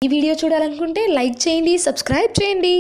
ఈ వీడియో చూడాలనుకుంటే లైక్ చేయండి సబ్స్క్రైబ్ చేయండి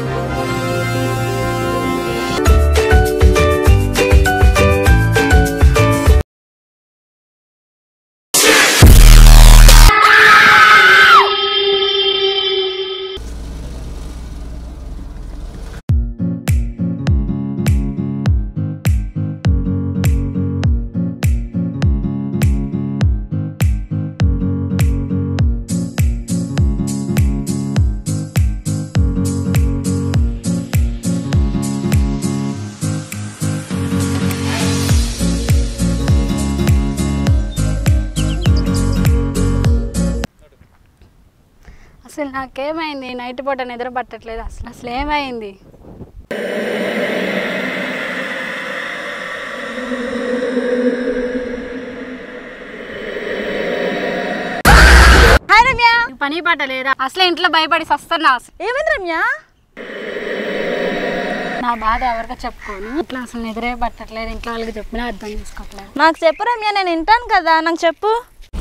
అసలు నాకేమైంది నైట్ పూట నిద్ర పట్టట్లేదు అసలు అసలు ఏమైంది హాయ్ రమ్య పని పాట లేదా అసలు ఇంట్లో భయపడి వస్తున్నా అసలు ఏమైంది రమ్య నా బాధ ఎవరికో చెప్పుకోను ఇట్లా అసలు నిద్రే పట్టట్లేదు ఇంట్లో వాళ్ళకి చెప్పినా అర్థం చేసుకోవట్లేదు నాకు చెప్పు రమ్య నేను వింటాను కదా నాకు చెప్పు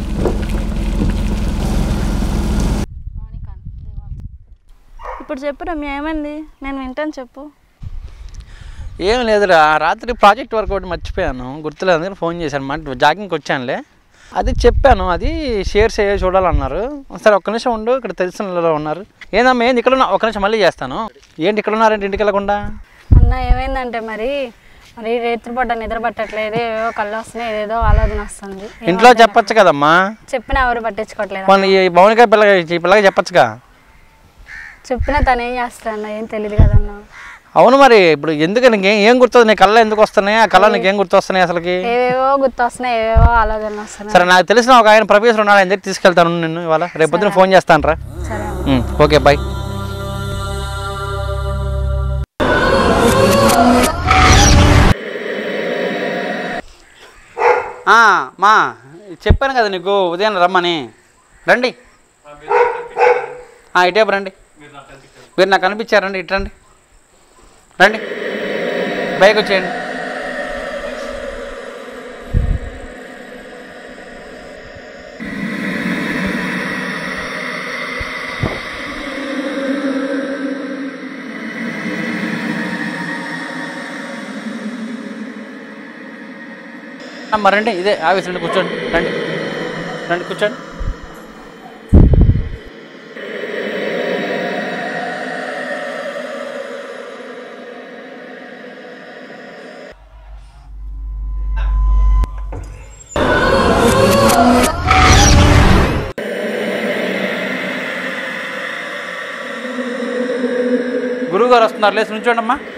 ఇప్పుడు చెప్పు రమ్య ఏమైంది నేను వింటాను చెప్పు ఏం లేదురా రాత్రి ప్రాజెక్ట్ వర్క్ ఒకటి మర్చిపోయాను గుర్తులేదు అందుకని ఫోన్ చేశాను మాట జాగింగ్కి వచ్చానులే అది చెప్పాను అది షేర్స్ ఏ చూడాలన్నారు సరే ఒక్క నిమిషం ఉండు ఇక్కడ తెలిసిన వాళ్ళు ఉన్నారు ఏందమ్మా ఏంది ఇక్కడ ఉన్నా ఒక్క నిమిషం మళ్ళీ చేస్తాను ఏంటి ఇక్కడ ఉన్నారంటే ఇంటికి వెళ్ళకుండా అన్న ఏమైందంటే మరి మరి రేత్రి పూట నిద్ర పట్టట్లేదు ఏవో కళ్ళు వస్తున్నాయి ఏదేదో ఆలోచన వస్తుంది ఇంట్లో చెప్పొచ్చు కదమ్మా చెప్పినా ఎవరు పట్టించుకోవట్లేదు మన ఈ భవనికాయ పిల్లగా ఈ పిల్లగా చెప్పొచ్చుగా చెప్పినా తను ఏం చేస్తాను ఏం తెలియదు కదన్నా అవును మరి ఇప్పుడు ఎందుకు నీకు ఏం గుర్తుంది నీ కళ్ళ ఎందుకు వస్తున్నాయి ఆ కళ్ళ నీకు ఏం గుర్తొస్తున్నాయి అసలుకి ఏవేవో గుర్తొస్తున్నాయి ఏవేవో ఆలోచనలు వస్తున్నాయి సరే నాకు తెలిసిన ఒక ఆయన ప్రొఫెసర్ ఉన్నాడు ఆయన దగ్గర తీసుకెళ్తాను నిన్ను ఇవాళ రేపు పొద్దున ఫోన్ చేస్తాను రా సరే ఓకే బాయ్ మా చెప్పాను కదా నీకు ఉదయం రమ్మని రండి ఆ, ఇటేపు రండి మీరు నాకు కనిపించారండి ఇటు రండి రండి బైక్ వచ్చేయండి అమ్మ రండి ఇదే ఆఫీస్ రండి కూర్చోండి రండి రండి కూర్చోండి గురువు గారు వస్తున్నారు లేచి నుంచోండి అమ్మా